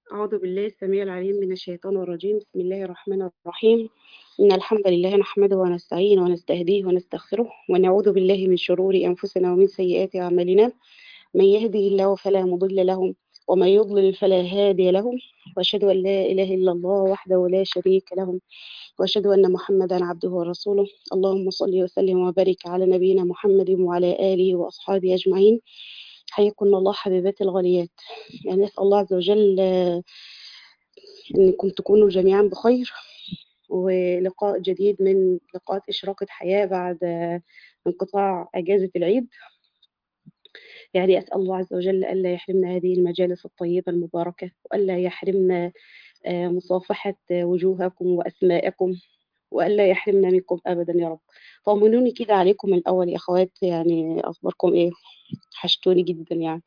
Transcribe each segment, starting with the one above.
أعوذ بالله السميع العليم من الشيطان الرجيم بسم الله الرحمن الرحيم إن الحمد لله نحمده ونستعينه ونستهديه ونستغفره ونعوذ بالله من شرور أنفسنا ومن سيئات أعمالنا من يهده الله فلا مضل له ومن يضلل فلا هادي له وأشهد أن لا إله إلا الله وحده لا شريك له وأشهد أن محمدا عبده ورسوله اللهم صل وسلم وبارك على نبينا محمد وعلى آله وأصحابه أجمعين حياكم الله حبيبات الغاليات يعني نسأل الله عز وجل آه، أنكم تكونوا جميعا بخير ولقاء جديد من لقاءات إشراقة حياة بعد آه، انقطاع أجازة العيد يعني أسأل الله عز وجل ألا يحرمنا هذه المجالس الطيبة المباركة وألا يحرمنا آه، مصافحة آه، وجوهكم وأسماءكم وألا يحرمنا منكم أبدا يا رب طمنوني كده عليكم الأول يا أخوات يعني أخباركم إيه حشتوني جدا يعني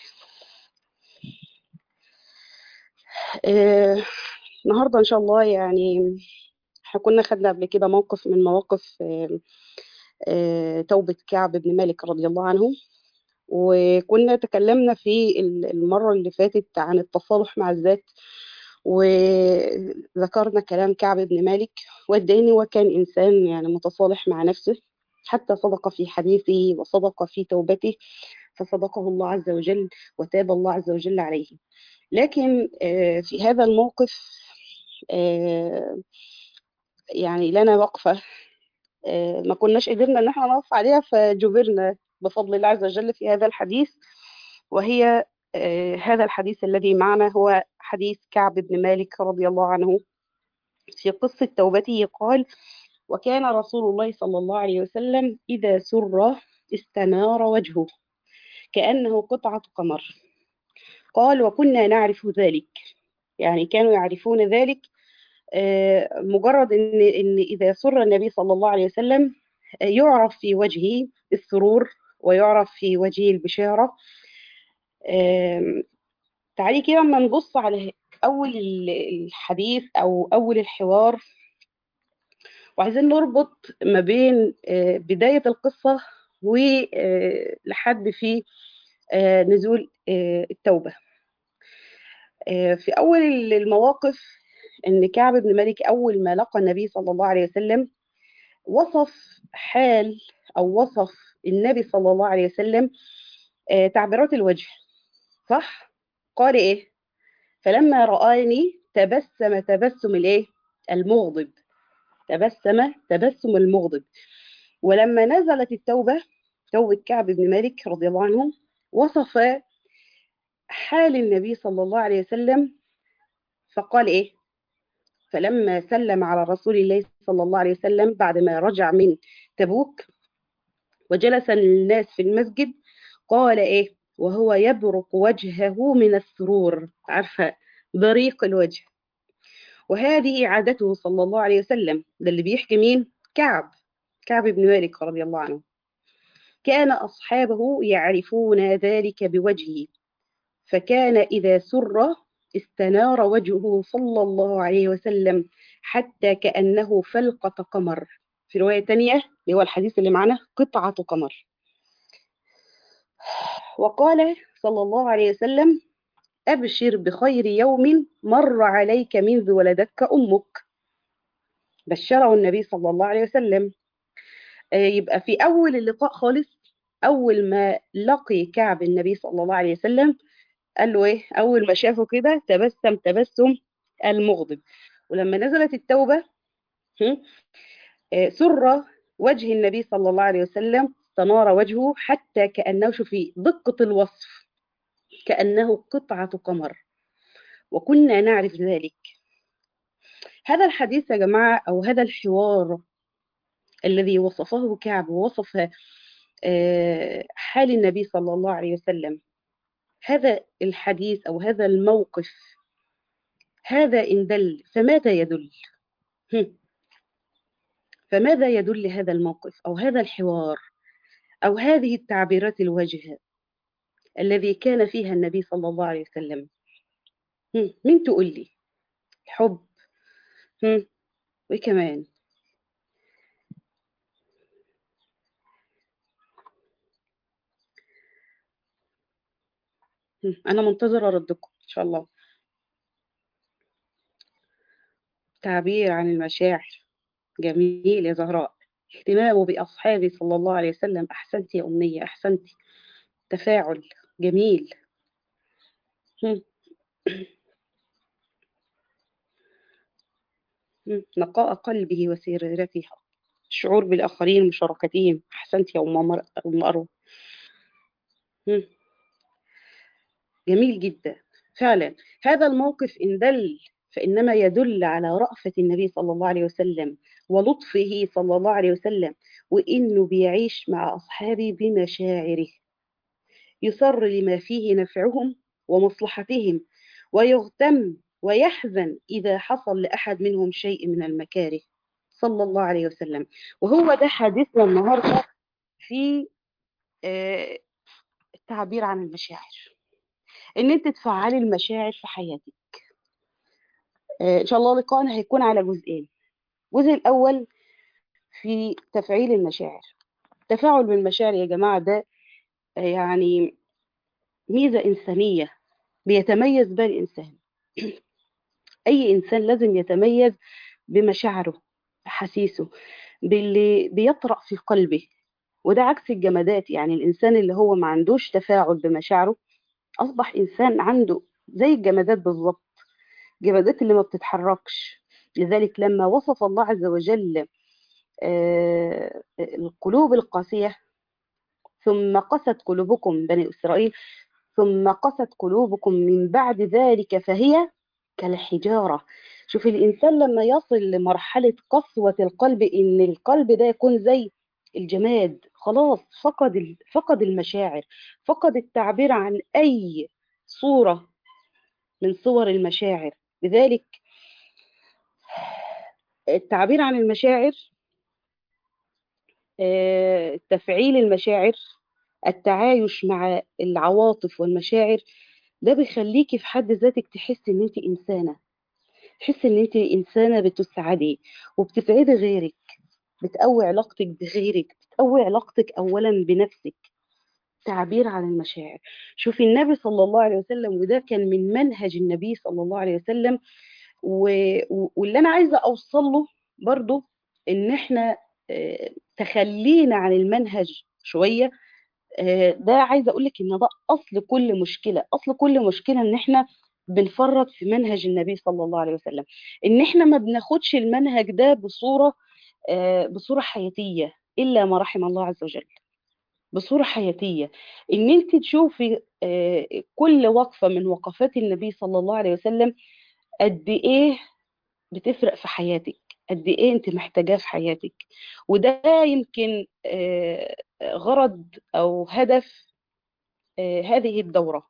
آه، النهاردة إن شاء الله يعني احنا كنا خدنا قبل كده موقف من مواقف آه، آه، توبة كعب بن مالك رضي الله عنه وكنا تكلمنا في ال- المرة اللي فاتت عن التصالح مع الذات وذكرنا كلام كعب بن مالك وقد إيه هو كان إنسان يعني متصالح مع نفسه حتى صدق في حديثه وصدق في توبته فصدقه الله عز وجل وتاب الله عز وجل عليه لكن آه، في هذا الموقف آه، يعني لنا وقفة آه، ما كناش قدرنا ان احنا نقف عليها فجبرنا بفضل الله عز وجل في هذا الحديث وهي آه، هذا الحديث الذي معنا هو حديث كعب بن مالك رضي الله عنه في قصة توبته قال وكان رسول الله صلى الله عليه وسلم إذا سر استنار وجهه كأنه قطعة قمر قال وكنا نعرف ذلك يعني كانوا يعرفون ذلك آه، مجرد ان ان اذا سر النبي صلى الله عليه وسلم آه، يعرف في وجهه السرور ويعرف في وجهه البشاره آم، تعالي كده اما نبص على اول ال- الحديث او اول الحوار وعايزين نربط ما بين آه، بدايه القصه ولحد في آه، نزول آه، التوبه آه، في اول المواقف ان كعب بن مالك اول ما لقى النبي صلى الله عليه وسلم وصف حال او وصف النبي صلى الله عليه وسلم آه، تعبيرات الوجه صح قال ايه فلما رآني تبسم تبسم الايه المغضب تبسم تبسم المغضب ولما نزلت التوبة توبة كعب بن مالك رضي الله عنه وصف حال النبي صلى الله عليه وسلم فقال ايه فلما سلم على رسول الله صلى الله عليه وسلم بعد ما رجع من تبوك وجلس الناس في المسجد قال ايه وهو يبرق وجهه من السرور عارفه بريق الوجه وهذه عادته صلى الله عليه وسلم ده اللي بيحكي مين كعب كعب بن مالك رضي الله عنه كان اصحابه يعرفون ذلك بوجهه فكان اذا سر استنار وجهه صلى الله عليه وسلم حتى كانه فلقه قمر في روايه تانية اللي هو الحديث اللي معنا قطعه قمر وقال صلى الله عليه وسلم أبشر بخير يوم مر عليك منذ ولدتك أمك بشره النبي صلى الله عليه وسلم آه، يبقى في أول اللقاء خالص أول ما لقي كعب النبي صلى الله عليه وسلم قال له إيه أول ما شافه كده تبسم تبسم المغضب ولما نزلت التوبة هم، آه، سر وجه النبي صلى الله عليه وسلم استنار وجهه حتى كأنه شوفي دقة الوصف كأنه قطعة قمر وكنا نعرف ذلك هذا الحديث يا جماعة أو هذا الحوار الذي وصفه كعب ووصف آه، حال النبي صلى الله عليه وسلم هذا الحديث أو هذا الموقف هذا إن دل فماذا يدل هم. فماذا يدل هذا الموقف أو هذا الحوار أو هذه التعبيرات الوجه الذي كان فيها النبي صلى الله عليه وسلم هم. مين تقول لي الحب هم. وكمان هم. أنا منتظرة ردكم إن شاء الله تعبير عن المشاعر جميل يا زهراء اهتمامه بأصحابه صلى الله عليه وسلم أحسنت يا أمنية أحسنت تفاعل جميل هم. هم. نقاء قلبه وسريرته الشعور بالآخرين مشاركتهم أحسنت يا أم مر- أم أروى هم. جميل جدا فعلا هذا الموقف إن دل فإنما يدل على رأفة النبي صلى الله عليه وسلم ولطفه صلى الله عليه وسلم وإنه بيعيش مع أصحابه بمشاعره يصر لما فيه نفعهم ومصلحتهم ويغتم ويحزن إذا حصل لأحد منهم شيء من المكاره صلى الله عليه وسلم وهو ده حديثنا النهاردة في آه، التعبير عن المشاعر ان انت تفعلي المشاعر في حياتك آه، ان شاء الله لقاءنا هيكون على جزئين الجزء الاول في تفعيل المشاعر التفاعل بالمشاعر يا جماعة ده آه، يعني ميزة إنسانية بيتميز بها الإنسان أي إنسان لازم يتميز بمشاعره أحاسيسه باللي بيطرأ في قلبه وده عكس الجمادات يعني الإنسان اللي هو ما عندوش تفاعل بمشاعره أصبح إنسان عنده زي الجمادات بالظبط الجمادات اللي ما بتتحركش لذلك لما وصف الله عز وجل آه، القلوب القاسية ثم قست قلوبكم بني إسرائيل ثم قست قلوبكم من بعد ذلك فهي كالحجارة شوف الإنسان لما يصل لمرحلة قسوة القلب إن القلب ده يكون زي الجماد خلاص فقد ال- فقد المشاعر فقد التعبير عن أي صورة من صور المشاعر لذلك التعبير عن المشاعر آه، تفعيل المشاعر التعايش مع العواطف والمشاعر ده بيخليكي في حد ذاتك تحسي ان انت انسانه تحسي ان انت انسانه بتسعدي وبتسعدي غيرك بتقوي علاقتك بغيرك بتقوي علاقتك اولا بنفسك تعبير عن المشاعر شوفي النبي صلى الله عليه وسلم وده كان من منهج النبي صلى الله عليه وسلم و... و- واللي انا عايزه اوصل له برضو ان احنا آه، تخلينا عن المنهج شويه آه، ده عايزه اقول لك ان ده اصل كل مشكله اصل كل مشكله ان احنا بنفرط في منهج النبي صلى الله عليه وسلم ان احنا ما بناخدش المنهج ده بصوره آه، بصوره حياتيه الا ما رحم الله عز وجل بصوره حياتيه ان انت تشوفي آه، كل وقفه من وقفات النبي صلى الله عليه وسلم قد ايه بتفرق في حياتك قد ايه انت محتاجاه في حياتك وده يمكن آه، غرض او هدف آه، هذه الدورة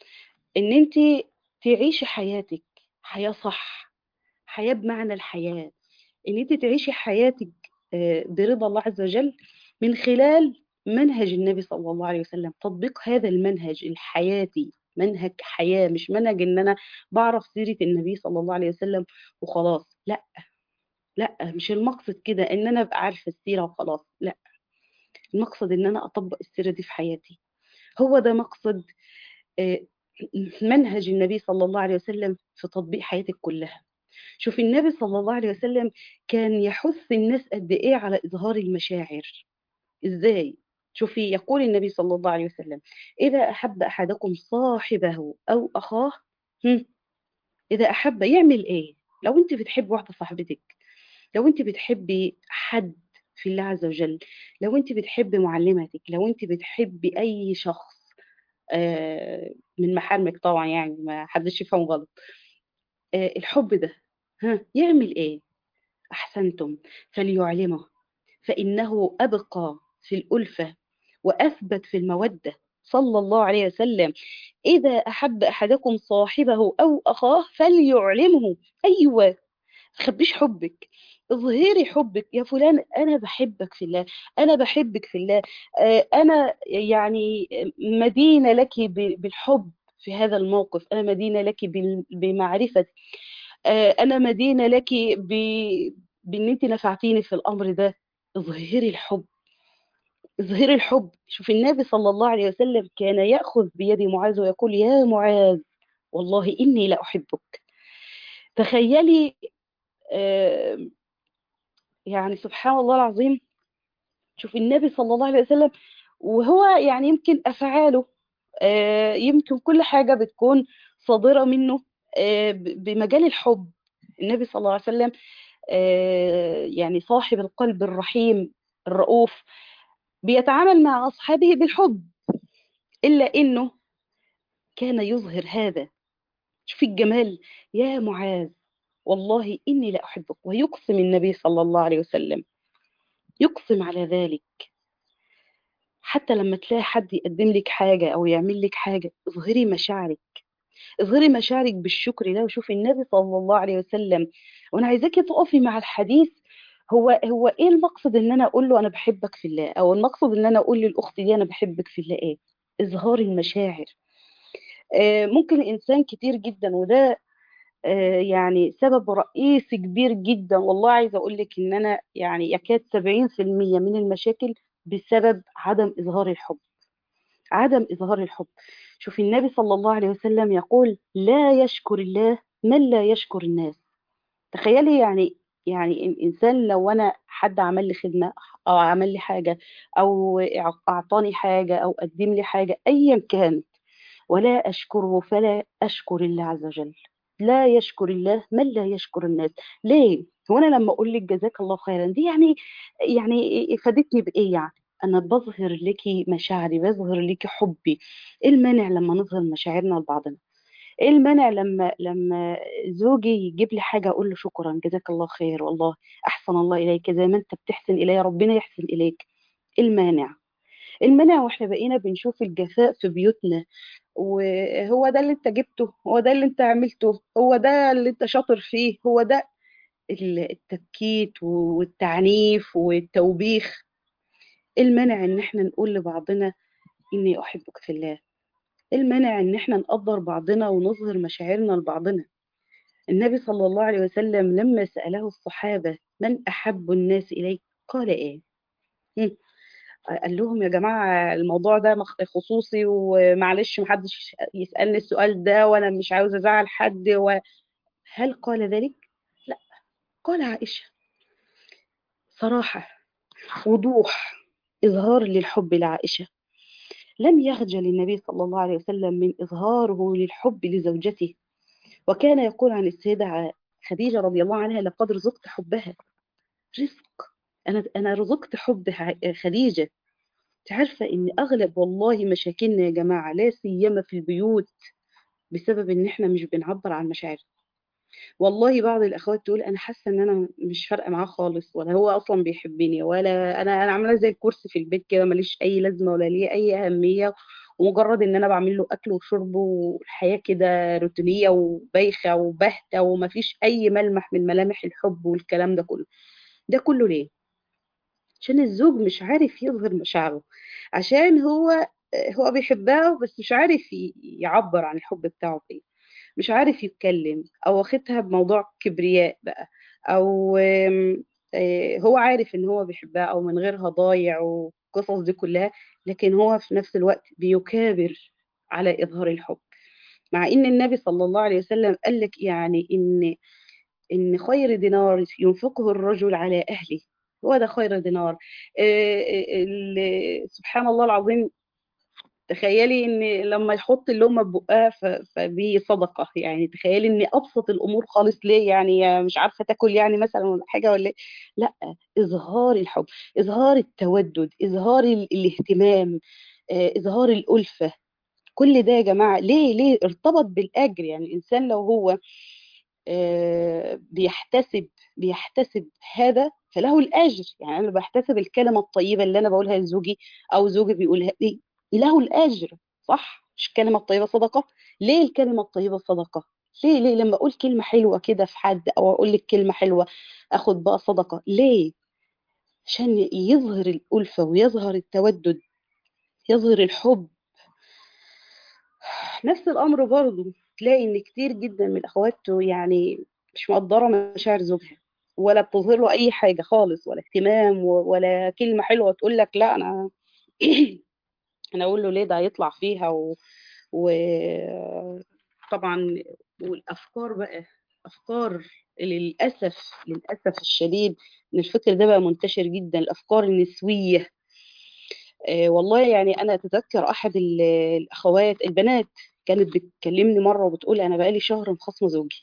ان انت تعيشي حياتك حياة صح حياة بمعنى الحياة ان انت تعيشي حياتك آه، برضا الله عز وجل من خلال منهج النبي صلى الله عليه وسلم تطبيق هذا المنهج الحياتي منهج حياة مش منهج ان انا بعرف سيرة النبي صلى الله عليه وسلم وخلاص لا لا مش المقصد كده ان انا ابقى عارفة السيرة وخلاص لا المقصد ان انا اطبق السيرة دي في حياتي هو ده مقصد آه، منهج النبي صلى الله عليه وسلم في تطبيق حياتك كلها شوف النبي صلى الله عليه وسلم كان يحث الناس قد ايه على اظهار المشاعر ازاي شوفي يقول النبي صلى الله عليه وسلم اذا احب احدكم صاحبه او اخاه هم، اذا احب يعمل ايه لو انت بتحب واحده صاحبتك لو انت بتحبي حد في الله عز وجل لو انت بتحبي معلمتك لو انت بتحبي اي شخص آه، من محارمك طبعا يعني ما حدش يفهم غلط آه، الحب ده ها يعمل ايه احسنتم فليعلمه فانه ابقى في الالفه واثبت في الموده صلى الله عليه وسلم اذا احب احدكم صاحبه او اخاه فليعلمه ايوه تخبيش حبك اظهري حبك يا فلان انا بحبك في الله انا بحبك في الله آه، انا يعني مدينه لك ب- بالحب في هذا الموقف انا مدينه لك بال- بمعرفه آه، انا مدينه لك ب... بان انت نفعتيني في الامر ده اظهري الحب اظهري الحب شوف النبي صلى الله عليه وسلم كان ياخذ بيد معاذ ويقول يا معاذ والله اني لاحبك تخيلي آه، يعني سبحان الله العظيم شوف النبي صلى الله عليه وسلم وهو يعني يمكن أفعاله آه، يمكن كل حاجة بتكون صادرة منه آه، ب- بمجال الحب النبي صلى الله عليه وسلم آه، يعني صاحب القلب الرحيم الرؤوف بيتعامل مع أصحابه بالحب إلا إنه كان يظهر هذا شوف الجمال يا معاذ والله إني لا أحبك ويقسم النبي صلى الله عليه وسلم يقسم على ذلك حتى لما تلاقي حد يقدم لك حاجة أو يعمل لك حاجة اظهري مشاعرك اظهري مشاعرك بالشكر له وشوفي النبي صلى الله عليه وسلم وانا عايزاكي تقفي مع الحديث هو هو ايه المقصد ان انا اقول له انا بحبك في الله او المقصد ان انا اقول للاخت دي انا بحبك في الله ايه اظهار المشاعر آه، ممكن الانسان كتير جدا وده آه، يعني سبب رئيسي كبير جدا والله عايزه اقول لك ان انا يعني يكاد 70% من المشاكل بسبب عدم اظهار الحب عدم إظهار الحب شوف النبي صلى الله عليه وسلم يقول لا يشكر الله من لا يشكر الناس تخيلي يعني يعني الإنسان لو أنا حد عمل لي خدمة أو عمل لي حاجة أو أعطاني حاجة أو قدم لي حاجة أيا كانت ولا أشكره فلا أشكر الله عز وجل لا يشكر الله من لا يشكر الناس ليه هو أنا لما أقول لك جزاك الله خيرا دي يعني يعني فادتني بإيه يعني أنا بظهر لك مشاعري بظهر لك حبي إيه المانع لما نظهر مشاعرنا لبعضنا ايه المانع لما لما زوجي يجيب لي حاجه اقول له شكرا جزاك الله خير والله احسن الله اليك زي ما انت بتحسن الي ربنا يحسن اليك إيه المانع المانع واحنا بقينا بنشوف الجفاء في بيوتنا وهو ده اللي انت جبته هو ده اللي انت عملته هو ده اللي انت شاطر فيه هو ده ال- التبكيت والتعنيف والتوبيخ إيه المانع ان احنا نقول لبعضنا اني احبك في الله إيه المانع ان احنا نقدر بعضنا ونظهر مشاعرنا لبعضنا النبي صلى الله عليه وسلم لما سأله الصحابة من أحب الناس إليك قال إيه هم، قال لهم يا جماعة الموضوع ده مخ- خصوصي ومعلش محدش يسألني السؤال ده وأنا مش عاوز أزعل حد وهل قال ذلك؟ لا قال عائشة صراحة وضوح إظهار للحب لعائشة لم يخجل النبي صلى الله عليه وسلم من إظهاره للحب لزوجته وكان يقول عن السيدة خديجة رضي الله عنها لقد رزقت حبها رزق أنا أنا رزقت حب ح- خديجة انت عارفة إن أغلب والله مشاكلنا يا جماعة لا سيما في البيوت بسبب إن إحنا مش بنعبر عن مشاعرنا والله بعض الأخوات تقول أنا حاسة إن أنا مش فارقة معاه خالص ولا هو أصلا بيحبني ولا أنا أنا عاملة زي الكرسي في البيت كده ماليش أي لازمة ولا ليه أي أهمية ومجرد إن أنا بعمل له أكل وشرب والحياة كده روتينية وبايخة وباهتة ومفيش أي ملمح من ملامح الحب والكلام ده كله ده كله ليه؟ عشان الزوج مش عارف يظهر مشاعره عشان هو هو بيحبها بس مش عارف ي- يعبر عن الحب بتاعه فيه مش عارف يتكلم او واخدها بموضوع كبرياء بقى او آم، آه، هو عارف ان هو بيحبها او من غيرها ضايع والقصص دي كلها لكن هو في نفس الوقت بيكابر على اظهار الحب مع ان النبي صلى الله عليه وسلم قال لك يعني ان إن خير دينار ينفقه الرجل على أهله هو ده خير دينار آه، آه، ال- سبحان الله العظيم تخيلي ان لما يحط اللقمه ببقها ف- فدي صدقه يعني تخيلي ان ابسط الامور خالص ليه يعني مش عارفه تاكل يعني مثلا ولا حاجه ولا إيه؟ لا اظهار الحب اظهار التودد اظهار ال- الاهتمام آه، اظهار الالفه كل ده يا جماعه ليه ليه ارتبط بالاجر يعني الانسان لو هو آه، بيحتسب بيحتسب هذا فله الأجر يعني أنا بحتسب الكلمة الطيبة اللي أنا بقولها لزوجي أو زوجي بيقولها لي له الأجر صح مش الكلمة الطيبة صدقة ليه الكلمة الطيبة صدقة ليه ليه لما أقول كلمة حلوة كده في حد أو أقول لك كلمة حلوة أخد بقى صدقة ليه عشان يظهر الألفة ويظهر التودد يظهر الحب نفس الأمر برضه تلاقي إن كتير جدا من الأخوات يعني مش مقدرة مشاعر زوجها ولا بتظهر له أي حاجة خالص ولا اهتمام و- ولا كلمة حلوة تقول لك لا أنا أنا أقول له ليه ده هيطلع فيها و... و... طبعا والأفكار بقى افكار للاسف للاسف الشديد ان الفكر ده بقى منتشر جدا الافكار النسويه آه والله يعني انا اتذكر احد ال- الاخوات البنات كانت بتكلمني مره وبتقول انا بقالي شهر مخاصمه زوجي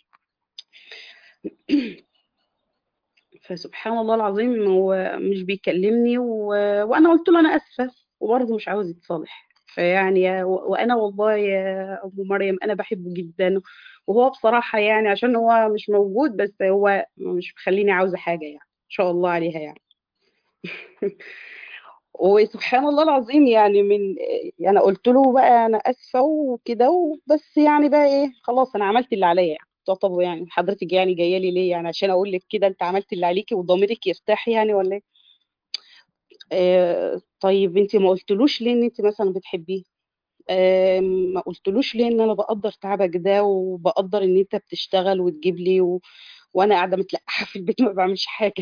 فسبحان الله العظيم هو مش بيكلمني و... وانا قلت له انا اسفه وبرضه مش عاوز يتصالح فيعني يا- و- وانا والله يا ابو مريم انا بحبه جدا وهو بصراحه يعني عشان هو مش موجود بس هو مش مخليني عاوزه حاجه يعني ان شاء الله عليها يعني وسبحان الله العظيم يعني من يعني قلت له بقى انا اسفه وكده وبس يعني بقى ايه خلاص انا عملت اللي عليا يعني قلت له طب يعني حضرتك يعني جايه لي ليه يعني عشان اقول لك كده انت عملت اللي عليكي وضميرك يرتاح يعني ولا ايه آه طيب انت ما قلتلوش ليه ان انت مثلا بتحبيه آه ما قلتلوش ليه ان انا بقدر تعبك ده وبقدر ان انت بتشتغل وتجيب لي و... وانا قاعده متلقحه في البيت ما بعملش حاجه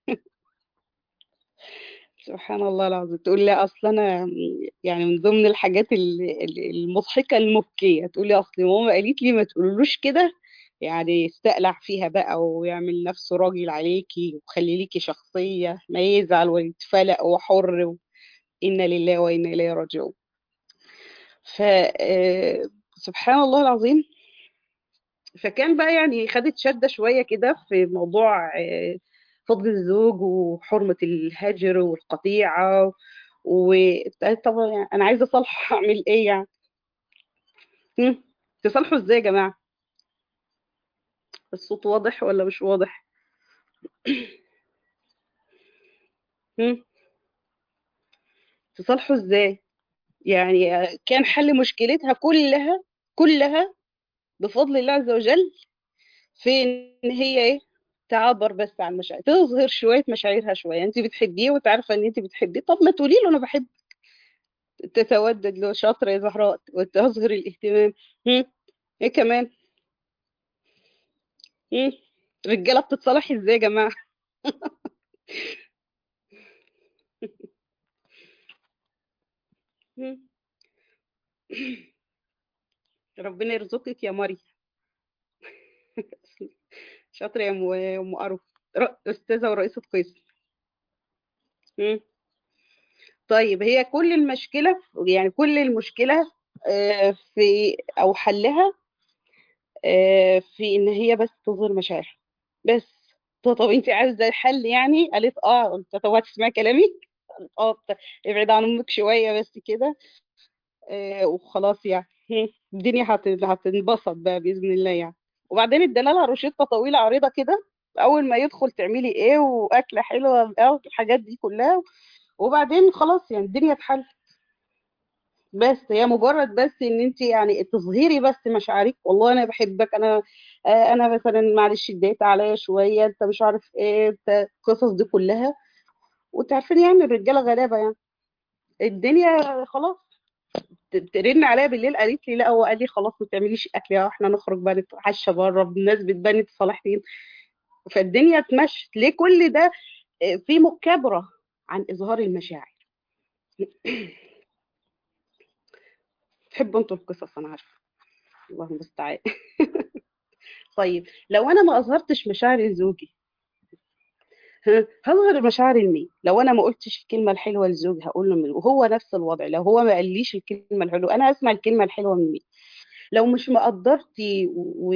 سبحان الله العظيم تقول لي اصل انا يعني من ضمن الحاجات ال- ال- المضحكه المبكيه تقول لي اصل ماما قالت لي ما تقولوش كده يعني يستقلع فيها بقى ويعمل نفسه راجل عليكي وخلي ليكي شخصيه ما يزعل ويتفلق وحر و... انا لله وانا اليه راجعون ف آه، سبحان الله العظيم فكان بقى يعني خدت شدة شوية كده في موضوع آه، فضل الزوج وحرمة الهجر والقطيعة وطبعا يعني أنا عايزة أصالحه أعمل إيه يعني؟ هم؟ تصالحوا إزاي يا جماعة؟ الصوت واضح ولا مش واضح؟ هم؟ تصالحوا إزاي؟ يعني آه، كان حل مشكلتها كلها كلها بفضل الله عز وجل في إن هي إيه؟ تعبر بس عن مشاعر تظهر شوية مشاعرها شوية انت بتحبيه وتعرفة ان انت بتحبيه طب ما تقولي له انا بحب تتودد له شاطرة يا زهراء وتظهر الاهتمام هم؟ ايه كمان هم؟ الرجالة بتتصالح ازاي يا جماعة هم؟ ربنا يرزقك يا مريم شاطرة يا ام ام أرو ر- استاذة ورئيسة قسم هم؟ طيب هي كل المشكلة يعني كل المشكلة آه، في او حلها آه، في ان هي بس تظهر مشاعرها بس طب طب انت عايزه الحل يعني قالت اه قلت طب هتسمعي كلامي قالت اه طب ابعد عن امك شويه بس كده آه وخلاص يعني هم، الدنيا هت- هتنبسط بقى باذن الله يعني وبعدين ادينا لها روشته طويله عريضه كده اول ما يدخل تعملي ايه واكله حلوه اه الحاجات دي كلها وبعدين خلاص يعني الدنيا اتحل بس هي مجرد بس ان انت يعني تظهري بس مشاعرك والله انا بحبك انا آه، انا مثلا معلش اتضايقت عليا شويه انت مش عارف ايه انت القصص دي كلها وانت عارفين يعني الرجاله غلابه يعني الدنيا خلاص ت- ترن عليا بالليل قالت لي لا هو قال لي خلاص ما تعمليش اكل يا احنا نخرج بقى نتعشى بره الناس بتبان صالحين فالدنيا اتمشت ليه كل ده آه، في مكابره عن اظهار المشاعر تحبوا انتوا القصص انا عارفه الله المستعان طيب لو انا ما اظهرتش مشاعري لزوجي ها، هظهر مشاعري لمين لو انا ما قلتش الكلمه الحلوه لزوجي هقول له مين وهو نفس الوضع لو هو ما قاليش الكلمه الحلوه انا هسمع الكلمه الحلوه من مين لو مش مقدرتي و...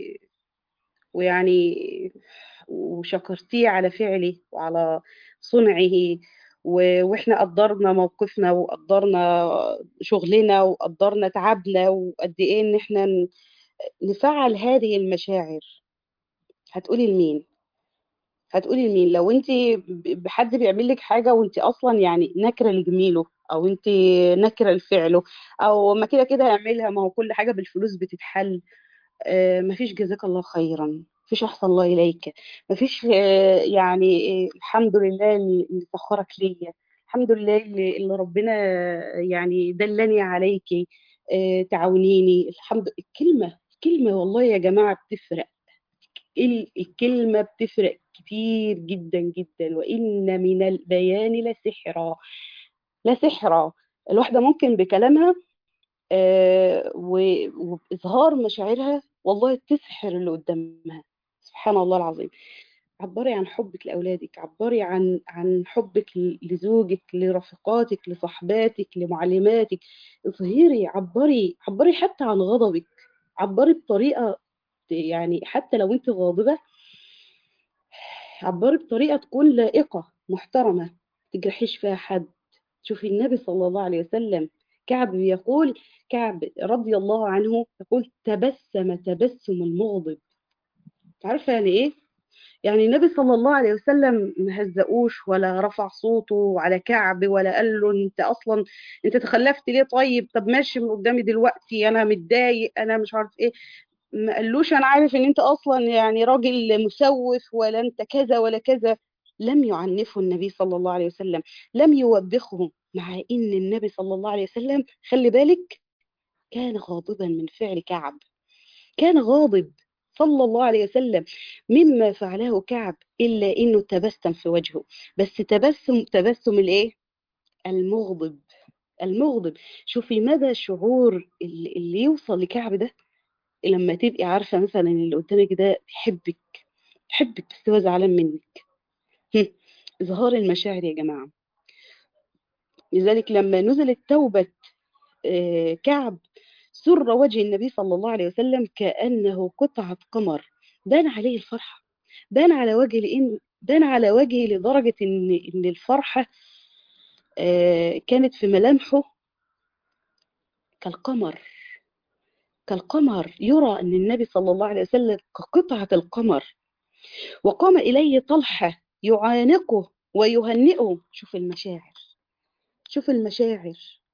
ويعني وشكرتيه على فعله وعلى صنعه و... واحنا قدرنا موقفنا وقدرنا شغلنا وقدرنا تعبنا وقد ايه ان احنا ن- نفعل هذه المشاعر هتقولي لمين هتقولي لمين لو انت ب- حد بيعمل لك حاجه وانت اصلا يعني نكره لجميله او انت نكره لفعله او ما كده كده هيعملها ما هو كل حاجه بالفلوس بتتحل آه مفيش جزاك الله خيرا مفيش احسن الله اليك مفيش آه يعني آه الحمد لله اللي اللي سخرك ليا الحمد لله اللي, اللي ربنا يعني دلني عليكي آه تعاونيني الحمد الكلمه الكلمه والله يا جماعه بتفرق ال- الكلمة بتفرق كتير جدا جدا وإن من البيان لسحرا لسحرا الواحدة ممكن بكلامها آه، و- وبإظهار مشاعرها والله تسحر اللي قدامها سبحان الله العظيم عبري عن حبك لأولادك عبري عن عن حبك ل- لزوجك لرفقاتك لصحباتك لمعلماتك اظهري عبري عبري حتى عن غضبك عبري بطريقة يعني حتى لو انت غاضبة عبري بطريقة تكون لائقة محترمة تجرحيش فيها حد شوفي النبي صلى الله عليه وسلم كعب يقول كعب رضي الله عنه يقول تبسم تبسم المغضب عارفة يعني ايه يعني النبي صلى الله عليه وسلم ما هزقوش ولا رفع صوته على كعب ولا قال له انت اصلا انت تخلفت ليه طيب طب ماشي من قدامي دلوقتي انا متضايق انا مش عارف ايه ما قالوش انا عارف ان انت اصلا يعني راجل مسوف ولا انت كذا ولا كذا لم يعنفه النبي صلى الله عليه وسلم لم يوبخه مع ان النبي صلى الله عليه وسلم خلي بالك كان غاضبا من فعل كعب كان غاضب صلى الله عليه وسلم مما فعله كعب إلا إنه تبسم في وجهه بس تبسم تبسم الإيه؟ المغضب المغضب شوفي مدى شعور اللي اللي يوصل لكعب ده لما تبقي عارفة مثلا إن اللي قدامك ده بيحبك بيحبك بس هو زعلان منك هم. إظهار المشاعر يا جماعة لذلك لما نزلت توبة آه، كعب سر وجه النبي صلى الله عليه وسلم كأنه قطعة قمر بان عليه الفرحة بان على وجه لإن بان على وجهه لدرجة إن إن الفرحة آه، كانت في ملامحه كالقمر كالقمر يرى أن النبي صلى الله عليه وسلم كقطعة القمر وقام إليه طلحة يعانقه ويهنئه شوف المشاعر شوف المشاعر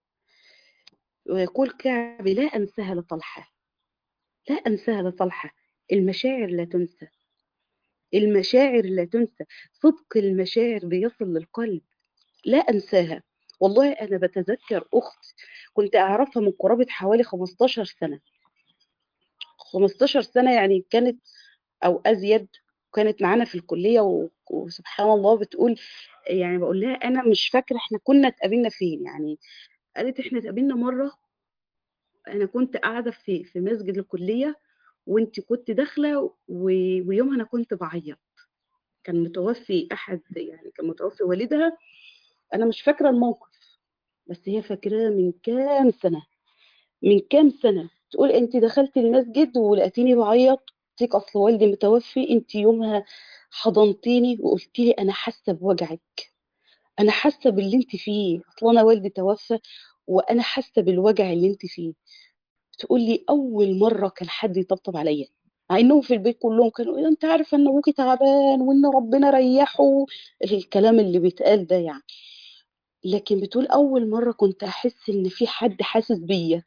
ويقول كعب لا أنساها لطلحة لا أنساها لطلحة المشاعر لا تنسى المشاعر لا تنسى صدق المشاعر بيصل للقلب لا أنساها والله أنا بتذكر أخت كنت أعرفها من قرابة حوالي 15 سنة 15 سنة يعني كانت أو أزيد كانت معانا في الكلية و- وسبحان الله بتقول يعني بقول لها أنا مش فاكرة إحنا كنا اتقابلنا فين يعني قالت إحنا اتقابلنا مرة أنا كنت قاعدة في في مسجد الكلية وأنت كنت داخلة و- ويومها أنا كنت بعيط كان متوفي أحد يعني كان متوفي والدها أنا مش فاكرة الموقف بس هي فاكراه من كام سنة من كام سنة تقول انت دخلت المسجد ولقيتيني بعيط قلت لك اصل والدي متوفي انت يومها حضنتيني وقلت لي انا حاسه بوجعك انا حاسه باللي انت فيه اصل انا والدي توفى وانا حاسه بالوجع اللي انت فيه تقول لي اول مره كان حد يطبطب عليا مع انهم في البيت كلهم كانوا يقولوا انت عارفه ان ابوكي تعبان وان ربنا ريحه الكلام اللي بيتقال ده يعني لكن بتقول اول مره كنت احس ان في حد حاسس بيا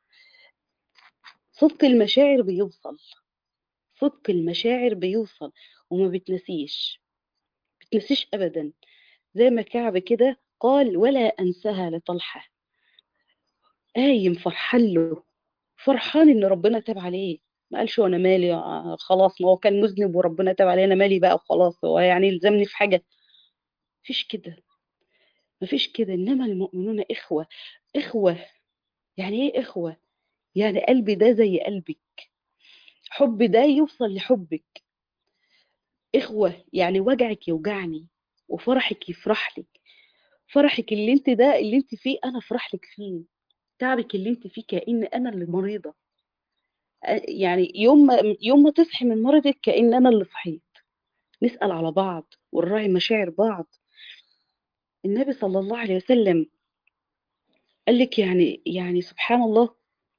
صدق المشاعر بيوصل صدق المشاعر بيوصل وما بتنسيش بتنسيش ابدا زي ما كعب كده قال ولا انساها لطلحه قايم فرحان له فرحان ان ربنا تاب عليه ما قالش انا مالي آه، خلاص ما هو كان مذنب وربنا تاب عليه انا مالي بقى وخلاص هو يعني يلزمني في حاجه مفيش كده مفيش كده انما المؤمنون اخوه اخوه يعني ايه اخوه يعني قلبي ده زي قلبك حب ده يوصل لحبك إخوة يعني وجعك يوجعني وفرحك يفرح لك فرحك اللي انت ده اللي انت فيه انا افرح لك فيه تعبك اللي انت فيه كأن انا اللي مريضة أ- يعني يوم ما يوم ما تصحي من مرضك كأن انا اللي صحيت نسأل على بعض ونراعي مشاعر بعض النبي صلى الله عليه وسلم قال لك يعني يعني سبحان الله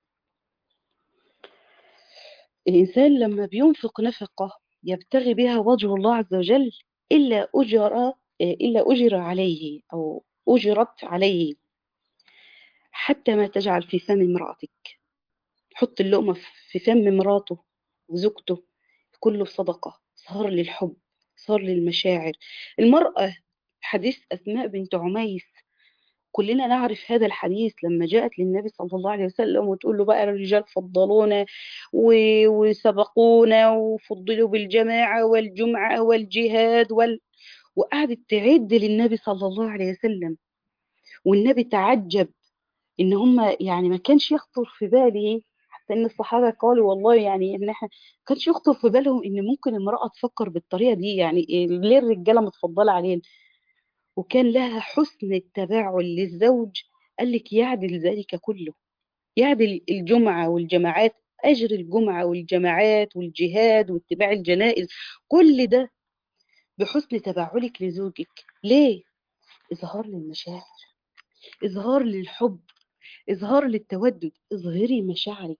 الإنسان لما بينفق نفقة يبتغي بها وجه الله عز وجل إلا أجر إلا أجر عليه أو أجرت عليه حتى ما تجعل في فم امرأتك حط اللقمة في فم مراته وزوجته كله صدقة صار للحب صار للمشاعر المرأة حديث أسماء بنت عميس كلنا نعرف هذا الحديث لما جاءت للنبي صلى الله عليه وسلم وتقول له بقى الرجال فضلونا و- وسبقونا وفضلوا بالجماعة والجمعة والجهاد وال... وقعدت تعد للنبي صلى الله عليه وسلم والنبي تعجب ان هم يعني ما كانش يخطر في باله لان الصحابه قالوا والله يعني ان احنا ما كانش يخطر في بالهم ان ممكن امراه تفكر بالطريقه دي يعني إيه ليه الرجاله متفضله علينا وكان لها حسن التباعل للزوج قال لك يعدل ذلك كله يعدل الجمعه والجماعات اجر الجمعه والجماعات والجهاد واتباع الجنائز كل ده بحسن تباعلك لزوجك ليه اظهار للمشاعر اظهار للحب اظهار للتودد اظهري مشاعرك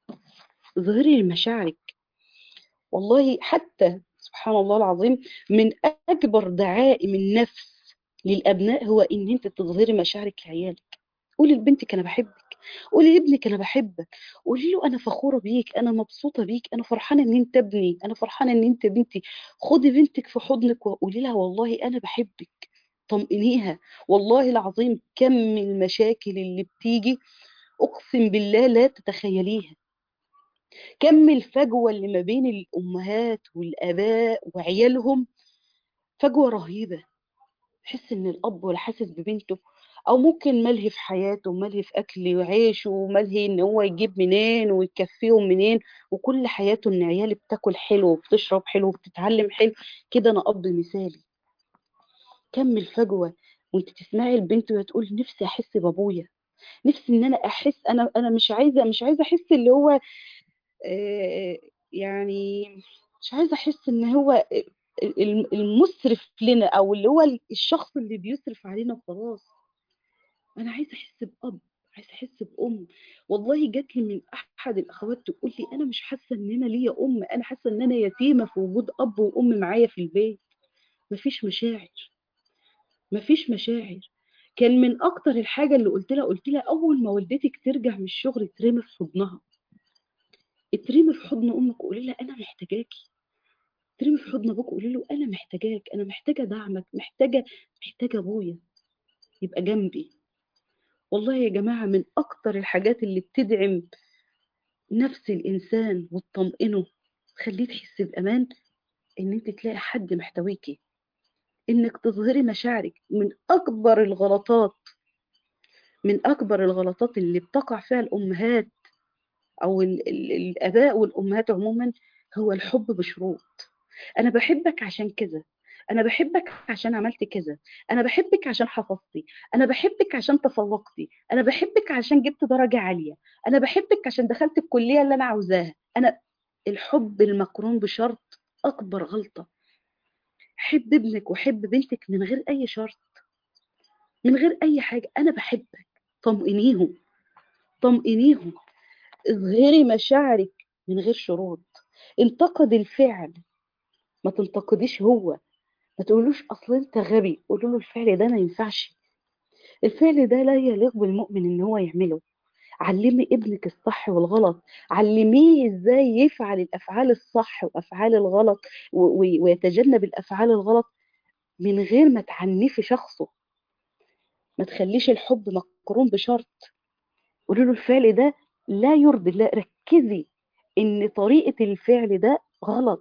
اظهري مشاعرك والله حتى سبحان الله العظيم من اكبر دعائم النفس للابناء هو ان انت تظهري مشاعرك لعيالك قولي لبنتك انا بحبك قولي لابنك انا بحبك قولي له انا فخوره بيك انا مبسوطه بيك انا فرحانه ان انت ابني انا فرحانه ان انت بنتي خدي بنتك في حضنك وقولي لها والله انا بحبك طمئنيها والله العظيم كم من المشاكل اللي بتيجي اقسم بالله لا تتخيليها كم الفجوه اللي ما بين الامهات والاباء وعيالهم فجوه رهيبه تحس ان الاب ولا حاسس ببنته او ممكن ملهي في حياته ملهي في اكل وعيشه وملهي ان هو يجيب منين ويكفيهم منين وكل حياته ان عيالي بتاكل حلو وبتشرب حلو وبتتعلم حلو كده انا اب مثالي كم الفجوه وانت تسمعي البنت وهي تقول نفسي احس بابويا نفسي ان انا احس انا انا مش عايزه مش عايزه احس اللي هو آه يعني مش عايزه احس ان هو المسرف لنا او اللي هو الشخص اللي بيصرف علينا وخلاص انا عايزه احس باب عايزه احس بام والله جات لي من احد الاخوات تقول لي انا مش حاسه ان انا ليا ام انا حاسه ان انا يتيمه في وجود اب وام معايا في البيت مفيش مشاعر مفيش مشاعر كان من اكتر الحاجه اللي قلت لها قلت لها اول ما والدتك ترجع من الشغل اترمي في حضنها اترمي في حضن امك وقولي لها انا محتاجاكي اترمي في حضن ابوك وقولي له انا محتاجاك انا محتاجه دعمك محتاجه محتاجه ابويا يبقى جنبي والله يا جماعه من اكتر الحاجات اللي بتدعم نفس الانسان وتطمئنه تخليه تحس بامان ان انت تلاقي حد محتويكي انك تظهري مشاعرك من اكبر الغلطات من اكبر الغلطات اللي بتقع فيها الامهات او ال ال الاباء والامهات عموما هو الحب بشروط انا بحبك عشان كذا انا بحبك عشان عملت كذا انا بحبك عشان حفظتي انا بحبك عشان تفوقتي انا بحبك عشان جبت درجة عالية انا بحبك عشان دخلت الكلية اللي انا عاوزاها انا الحب المقرون بشرط اكبر غلطة حب ابنك وحب بنتك من غير اي شرط من غير اي حاجة انا بحبك طمئنيهم طمئنيهم اظهري مشاعرك من غير شروط انتقد الفعل ما تنتقديش هو ما تقولوش اصل انت غبي قولوا له الفعل ده ما ينفعش الفعل ده لا يليق بالمؤمن ان هو يعمله علمي ابنك الصح والغلط علميه ازاي يفعل الافعال الصح وافعال الغلط ويتجنب الافعال الغلط من غير ما تعنفي شخصه ما تخليش الحب مقرون بشرط قولوا له الفعل ده لا يرضي الله ركزي ان طريقه الفعل ده غلط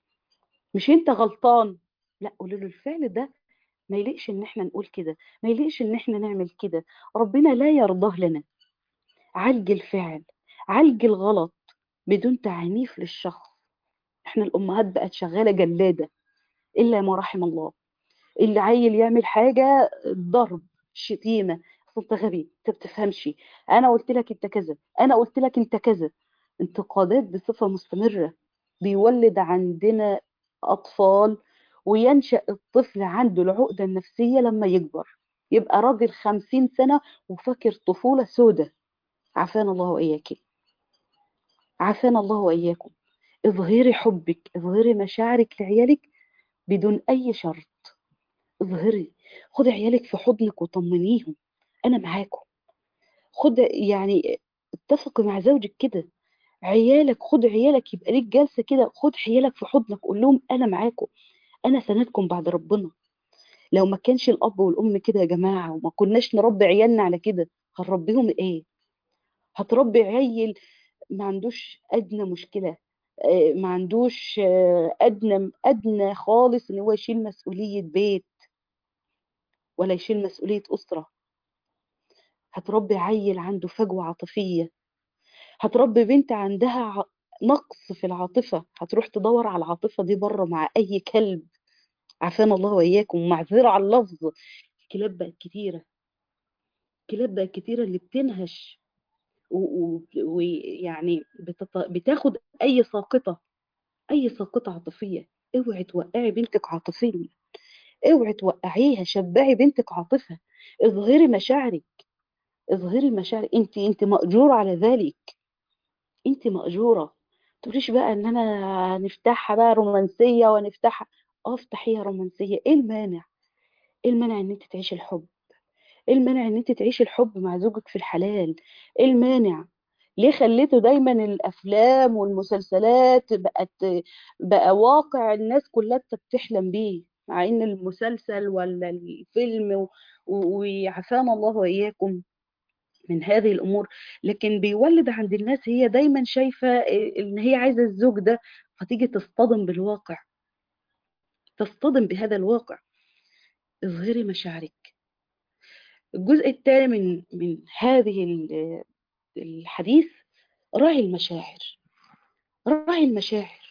مش انت غلطان لا قولوا له الفعل ده ما يليقش ان احنا نقول كده ما يليقش ان احنا نعمل كده ربنا لا يرضاه لنا عالج الفعل عالج الغلط بدون تعنيف للشخص احنا الامهات بقت شغاله جلاده الا ما رحم الله اللي عيل يعمل حاجه ضرب شتيمه اصل انت غبي انت بتفهمش انا قلت لك انت كذا انا قلت لك انت كذا انتقادات بصفه مستمره بيولد عندنا اطفال وينشأ الطفل عنده العقدة النفسية لما يكبر يبقى راجل خمسين سنة وفاكر طفولة سودة عافانا الله وإياكي عافانا الله وإياكم اظهري حبك اظهري مشاعرك لعيالك بدون أي شرط اظهري خدي عيالك في حضنك وطمنيهم أنا معاكم خد يعني اتفقي مع زوجك كده عيالك خد عيالك يبقى ليك جلسة كده خد عيالك في حضنك قول لهم أنا معاكم انا سندكم بعد ربنا لو ما كانش الاب والام كده يا جماعه وما كناش نربي عيالنا على كده هنربيهم ايه هتربي عيل ما عندوش ادنى مشكله ما عندوش ادنى ادنى خالص ان هو يشيل مسؤوليه بيت ولا يشيل مسؤوليه اسره هتربي عيل عنده فجوه عاطفيه هتربي بنت عندها ع- نقص في العاطفة هتروح تدور على العاطفة دي بره مع أي كلب عافانا الله وإياكم معذرة على اللفظ الكلاب بقت كتيرة الكلاب بقت كتيرة اللي بتنهش ويعني بتط... بتاخد أي ساقطة أي ساقطة عاطفية اوعي توقعي بنتك عاطفيا اوعي توقعيها شبعي بنتك عاطفة اظهري مشاعرك اظهري مشاعرك انت انت مأجورة على ذلك انت مأجورة تقوليش بقى ان انا نفتحها بقى رومانسية ونفتحها اه افتحيها رومانسية ايه المانع ايه المانع ان انت تعيشي الحب ايه المانع ان انت تعيشي الحب مع زوجك في الحلال ايه المانع ليه خليته دايما الافلام والمسلسلات بقت بقى واقع الناس كلها بتحلم بيه مع ان المسلسل ولا الفيلم و- و- وعافانا الله واياكم من هذه الامور لكن بيولد عند الناس هي دايما شايفه ان هي عايزه الزوج ده فتيجي تصطدم بالواقع تصطدم بهذا الواقع اظهري مشاعرك الجزء الثاني من من هذه ال- الحديث راعي المشاعر راعي المشاعر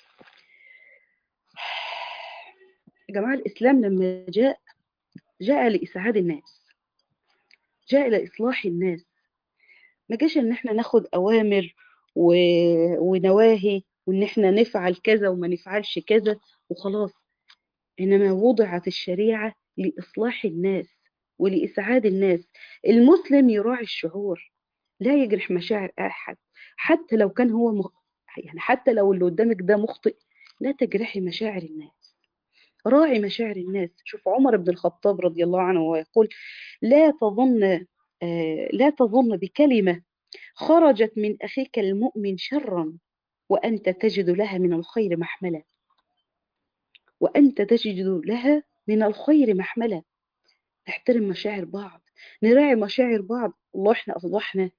يا جماعة الإسلام لما جاء جاء لإسعاد الناس جاء لإصلاح الناس ما جاش إن إحنا ناخد أوامر و... ونواهي وإن إحنا نفعل كذا وما نفعلش كذا وخلاص إنما وضعت الشريعة لإصلاح الناس ولإسعاد الناس المسلم يراعي الشعور لا يجرح مشاعر أحد حتى لو كان هو مخ... يعني حتى لو اللي قدامك ده مخطئ لا تجرحي مشاعر الناس راعي مشاعر الناس شوف عمر بن الخطاب رضي الله عنه وهو يقول لا تظن آه لا تظن بكلمة خرجت من أخيك المؤمن شرا وأنت تجد لها من الخير محملا وأنت تجد لها من الخير محملا نحترم مشاعر بعض نراعي مشاعر بعض والله احنا أصبحنا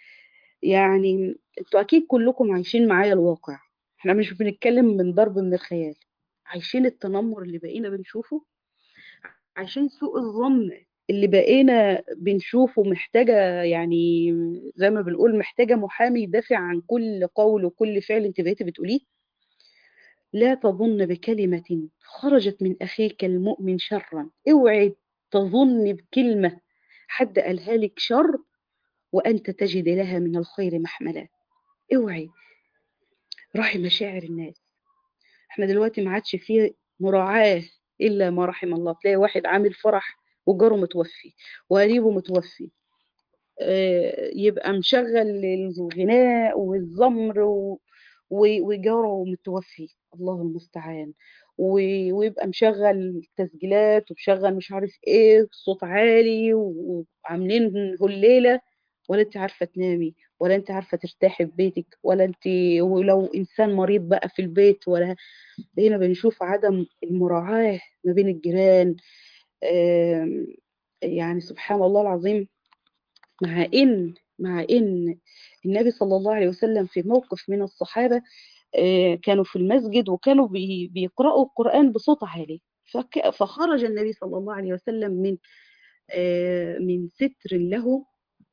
يعني انتوا أكيد كلكم عايشين معايا الواقع احنا مش بنتكلم من ضرب من الخيال عايشين التنمر اللي بقينا بنشوفه عشان سوء الظن اللي بقينا بنشوفه محتاجة يعني زي ما بنقول محتاجة محامي يدافع عن كل قول وكل فعل انت بقيتي بتقوليه لا تظن بكلمة خرجت من أخيك المؤمن شرا اوعي تظن بكلمة حد قالها لك شر وأنت تجد لها من الخير محملا اوعي راعي مشاعر الناس احنا دلوقتي ما عادش فيه مراعاة إلا ما رحم الله تلاقي واحد عامل فرح وجاره متوفي وقريبه متوفي آه، يبقى مشغل الغناء والزمر و- و- وجاره متوفي الله المستعان و- ويبقى مشغل تسجيلات ومشغل مش عارف ايه صوت عالي و- وعاملين هليلة ولا انت عارفة تنامي ولا انت عارفة ترتاحي في بيتك ولا انت ولو انسان مريض بقى في البيت ولا هنا بنشوف عدم المراعاة ما بين الجيران آم، يعني سبحان الله العظيم مع إن مع إن النبي صلى الله عليه وسلم في موقف من الصحابة آه، كانوا في المسجد وكانوا بي- بيقرأوا القرآن بصوت عالي فك- فخرج النبي صلى الله عليه وسلم من آه، من ستر له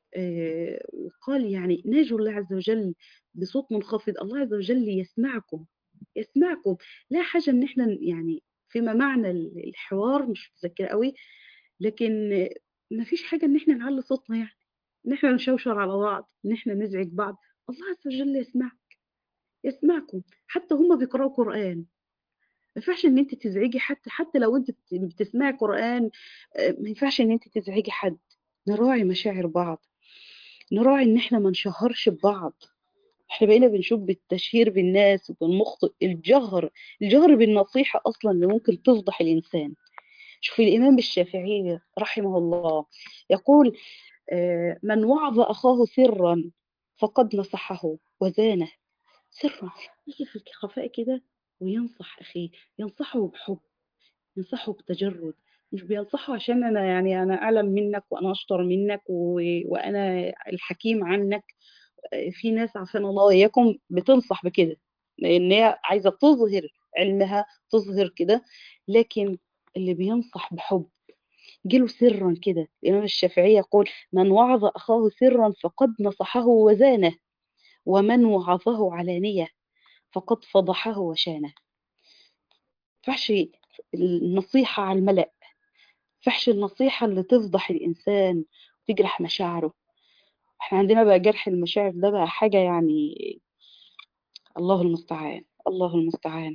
آه، وقال يعني ناجوا الله عز وجل بصوت منخفض الله عز وجل يسمعكم يسمعكم لا حاجة ان احنا يعني فيما معنى الحوار مش متذكرة قوي لكن ما فيش حاجة ان احنا نعلي صوتنا يعني ان احنا نشوشر على بعض ان احنا نزعج بعض الله عز وجل يسمعك يسمعكم حتى هم بيقرأوا قرآن ما ينفعش ان انت تزعجي حتى حتى لو انت بت- بتسمعي قرآن آه، ما ينفعش ان انت تزعجي حد نراعي مشاعر بعض نراعي ان احنا ما نشهرش ببعض احنا بقينا بنشوف بالتشهير بالناس وبالمخطئ الجهر الجهر بالنصيحة اصلا اللي ممكن تفضح الانسان شوف الامام الشافعي رحمه الله يقول آه، من وعظ اخاه سرا فقد نصحه وزانه سرا يجي في الخفاء كده وينصح اخيه ينصحه بحب ينصحه بتجرد مش بينصحه عشان انا يعني انا اعلم منك وانا اشطر منك و... وانا الحكيم عنك في ناس عافانا الله واياكم بتنصح بكده لان هي عايزه تظهر علمها تظهر كده لكن اللي بينصح بحب جيله سرا كده الامام الشافعي يقول من وعظ اخاه سرا فقد نصحه وزانه ومن وعظه علانية فقد فضحه وشانه فحش النصيحة على الملأ فحش النصيحة اللي تفضح الإنسان وتجرح مشاعره احنا عندنا بقى جرح المشاعر ده بقى حاجة يعني الله المستعان الله المستعان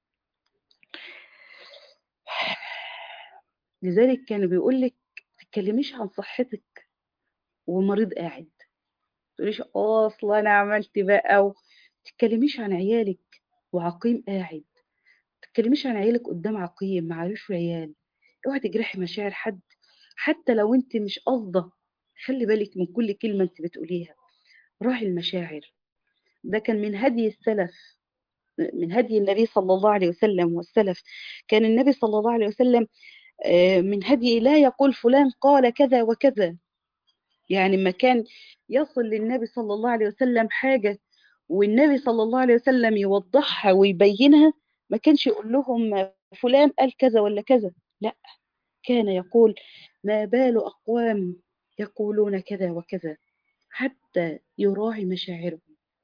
لذلك كانوا بيقول لك تتكلميش عن صحتك ومريض قاعد تقوليش اه اصل انا عملت بقى و... تتكلميش عن عيالك وعقيم قاعد تتكلميش عن عيالك قدام عقيم معلوش عيال اوعي تجرحي مشاعر حد حتى لو انت مش قاصده خلي بالك من كل كلمه انت بتقوليها راعي المشاعر ده كان من هدي السلف من هدي النبي صلى الله عليه وسلم والسلف كان النبي صلى الله عليه وسلم من هدي لا يقول فلان قال كذا وكذا يعني ما كان يصل للنبي صلى الله عليه وسلم حاجة والنبي صلى الله عليه وسلم يوضحها ويبينها ما كانش يقول لهم فلان قال كذا ولا كذا لا كان يقول ما بال أقوام يقولون كذا وكذا حتى يراعي مشاعرهم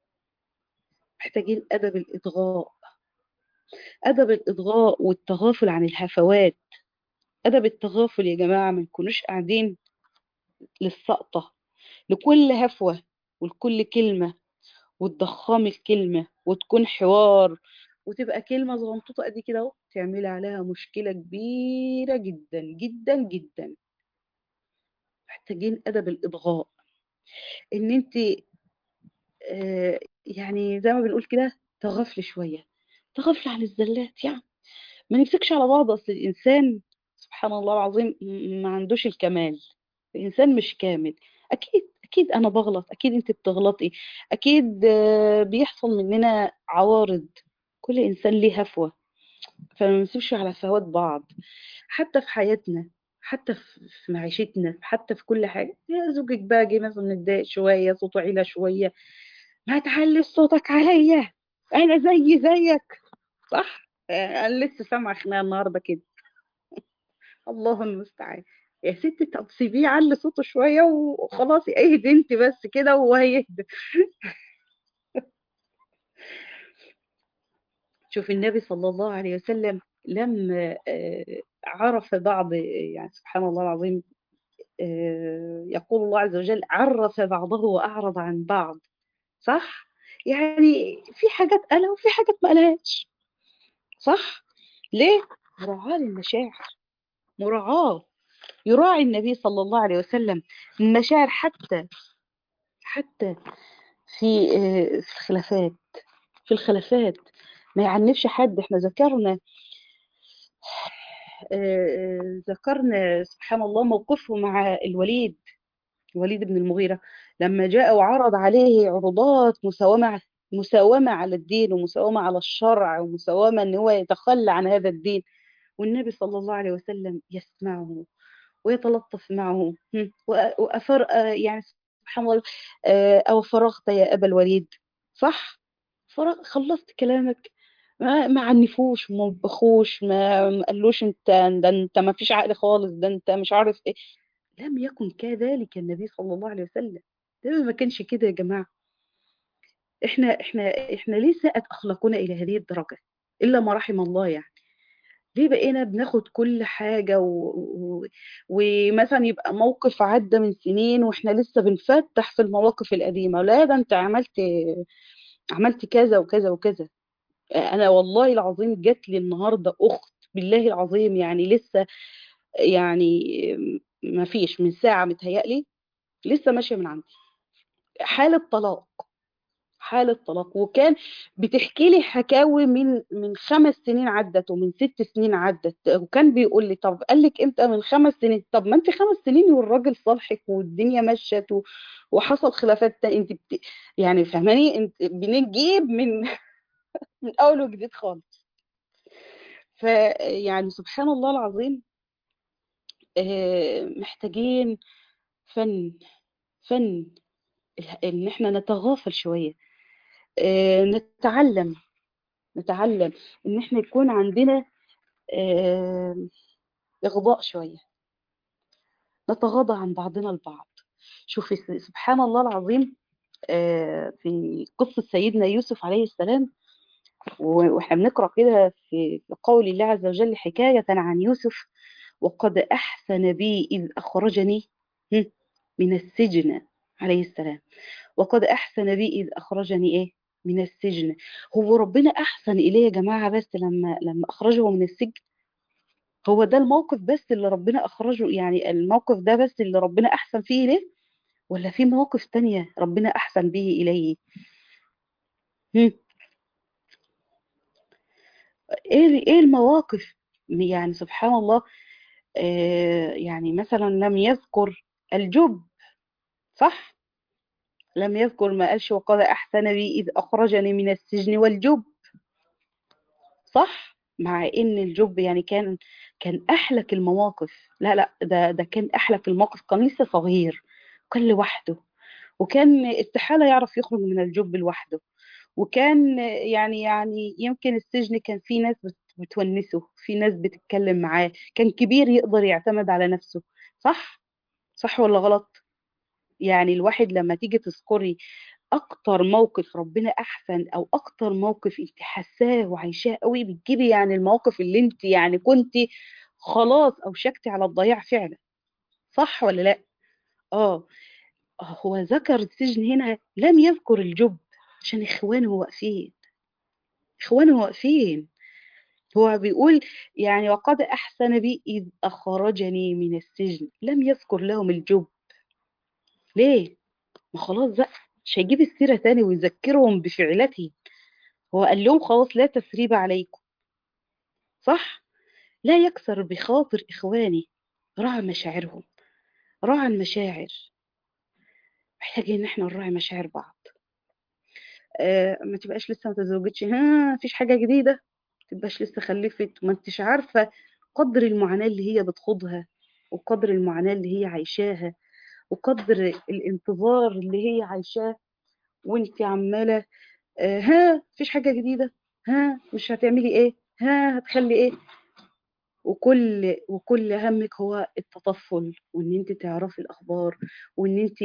محتاجين أدب الإضغاء أدب الإضغاء والتغافل عن الهفوات أدب التغافل يا جماعة ما نكونوش قاعدين للسقطة لكل هفوة ولكل كلمة وتضخمي الكلمة وتكون حوار وتبقى كلمة صغنطوطة قد كده اهو تعملي عليها مشكلة كبيرة جدا جدا جدا محتاجين أدب الإضغاء إن أنت آه يعني زي ما بنقول كده تغفلي شوية تغفلي عن الزلات يعني ما نمسكش على بعض أصل الإنسان سبحان الله العظيم ما عندوش الكمال الإنسان مش كامل أكيد أكيد أنا بغلط أكيد أنت بتغلطي أكيد بيحصل مننا عوارض كل إنسان ليه هفوة فما نمسكش على فوات بعض حتى في حياتنا حتى في معيشتنا حتى في كل حاجة يا زوجك بقى جه مثلا متضايق شوية صوته عيلة شوية ما تعلي صوتك عليا أنا زي زيك صح؟ أنا لسه سامعة خناقة النهاردة كده الله المستعان يا ستي طب سيبيه علي صوته شويه وخلاص اهدي انت بس كده وهيهدى شوف النبي صلى الله عليه وسلم لما عرف بعض يعني سبحان الله العظيم يقول الله عز وجل عرف بعضه وأعرض عن بعض صح؟ يعني في حاجات قالها وفي حاجات ما قالهاش صح؟ ليه؟ مراعاة للمشاعر مراعاة يراعي النبي صلى الله عليه وسلم المشاعر حتى حتى في في الخلافات في الخلافات ما يعنفش حد احنا ذكرنا ذكرنا سبحان الله موقفه مع الوليد الوليد بن المغيرة لما جاء وعرض عليه عروضات مساومة مساومة على الدين ومساومة على الشرع ومساومة ان هو يتخلى عن هذا الدين والنبي صلى الله عليه وسلم يسمعه ويتلطف معه وأفر يعني سبحان الله أو فرغت يا أبا الوليد صح فرغ خلصت كلامك ما ما عنفوش ما وبخوش ما قالوش انت ده انت ما فيش عقل خالص ده انت مش عارف ايه لم يكن كذلك النبي صلى الله عليه وسلم ده ما كانش كده يا جماعه احنا احنا احنا ليه ساءت اخلاقنا الى هذه الدرجه الا ما رحم الله يعني ليه بقينا بناخد كل حاجة و... و... ومثلا يبقى موقف عدى من سنين واحنا لسه بنفتح في المواقف القديمة لا ده انت عملت عملت كذا وكذا وكذا انا والله العظيم جات لي النهارده اخت بالله العظيم يعني لسه يعني ما فيش من ساعة متهيألي لسه ماشية من عندي حالة طلاق حالة طلاق وكان بتحكي لي حكاوي من من خمس سنين عدت ومن ست سنين عدت وكان بيقول لي طب قال لك امتى من خمس سنين طب ما انت خمس سنين والراجل صالحك والدنيا مشت وحصل خلافات انت بت... يعني فهماني انت بنجيب من من اول وجديد خالص فيعني سبحان الله العظيم محتاجين فن فن ان احنا نتغافل شويه نتعلم نتعلم ان احنا يكون عندنا اغضاء شويه نتغاضى عن بعضنا البعض شوفي سبحان الله العظيم في قصة سيدنا يوسف عليه السلام واحنا بنقرأ كده في قول الله عز وجل حكاية عن يوسف وقد أحسن بي إذ أخرجني من السجن عليه السلام وقد أحسن بي إذ أخرجني إيه من السجن هو ربنا أحسن إليه يا جماعة بس لما لما أخرجه من السجن هو ده الموقف بس اللي ربنا أخرجه يعني الموقف ده بس اللي ربنا أحسن فيه إليه ولا في مواقف تانية ربنا أحسن به إليه هم. إيه إيه المواقف يعني سبحان الله آه يعني مثلا لم يذكر الجب صح لم يذكر ما قالش وقال أحسن بي إذ أخرجني من السجن والجب صح مع ان الجب يعني كان كان احلك المواقف لا لا ده ده كان احلك المواقف كان لسه صغير وكان لوحده وكان استحاله يعرف يخرج من الجب لوحده وكان يعني يعني يمكن السجن كان فيه ناس بتونسه في ناس بتتكلم معاه كان كبير يقدر يعتمد على نفسه صح صح ولا غلط يعني الواحد لما تيجي تذكري اكتر موقف ربنا احسن او اكتر موقف انت حاساه وعايشاه قوي بتجيبي يعني المواقف اللي انت يعني كنت خلاص اوشكتي على الضياع فعلا صح ولا لا اه هو ذكر السجن هنا لم يذكر الجب عشان اخوانه واقفين اخوانه واقفين هو بيقول يعني وقد احسن بي اذ اخرجني من السجن لم يذكر لهم الجب ليه ما خلاص بقى مش هيجيب السيرة تاني ويذكرهم بفعلته هو قال لهم خلاص لا تثريب عليكم صح لا يكسر بخاطر إخواني راعى مشاعرهم راعى المشاعر محتاجين ان احنا نراعي مشاعر بعض آه ما تبقاش لسه ما تزوجتش ها مفيش حاجة جديدة ما تبقاش لسه خلفت وما انتش عارفة قدر المعاناة اللي هي بتخوضها وقدر المعاناة اللي هي عايشاها وقدر الانتظار اللي هي عايشاه وانت عماله آه ها مفيش حاجه جديده ها مش هتعملي ايه ها هتخلي ايه وكل وكل همك هو التطفل وان انت تعرفي الاخبار وان انت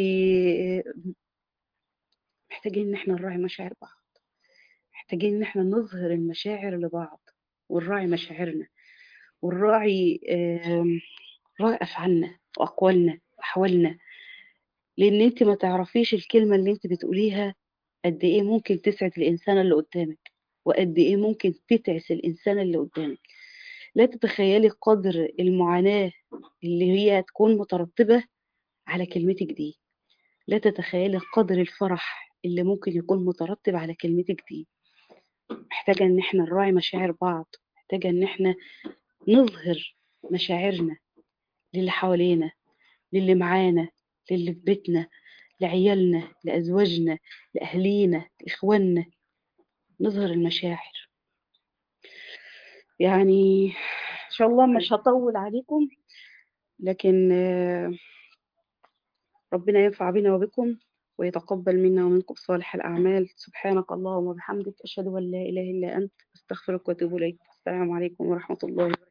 محتاجين ان احنا نراعي مشاعر بعض محتاجين ان احنا نظهر المشاعر لبعض ونراعي مشاعرنا ونراعي راعي افعالنا واقوالنا واحوالنا لان انت ما تعرفيش الكلمه اللي انت بتقوليها قد ايه ممكن تسعد الانسان اللي قدامك وقد ايه ممكن تتعس الانسان اللي قدامك لا تتخيلي قدر المعاناه اللي هي تكون مترتبه على كلمتك دي لا تتخيلي قدر الفرح اللي ممكن يكون مترتب على كلمتك دي محتاجه ان احنا نراعي مشاعر بعض محتاجه ان احنا نظهر مشاعرنا للي حوالينا للي معانا للي في بيتنا لعيالنا لأزواجنا لأهلينا لإخواننا نظهر المشاعر يعني إن شاء الله مش هطول عليكم لكن ربنا ينفع بنا وبكم ويتقبل منا ومنكم صالح الأعمال سبحانك اللهم وبحمدك أشهد أن لا إله إلا أنت أستغفرك وأتوب إليك السلام عليكم ورحمة الله وبركاته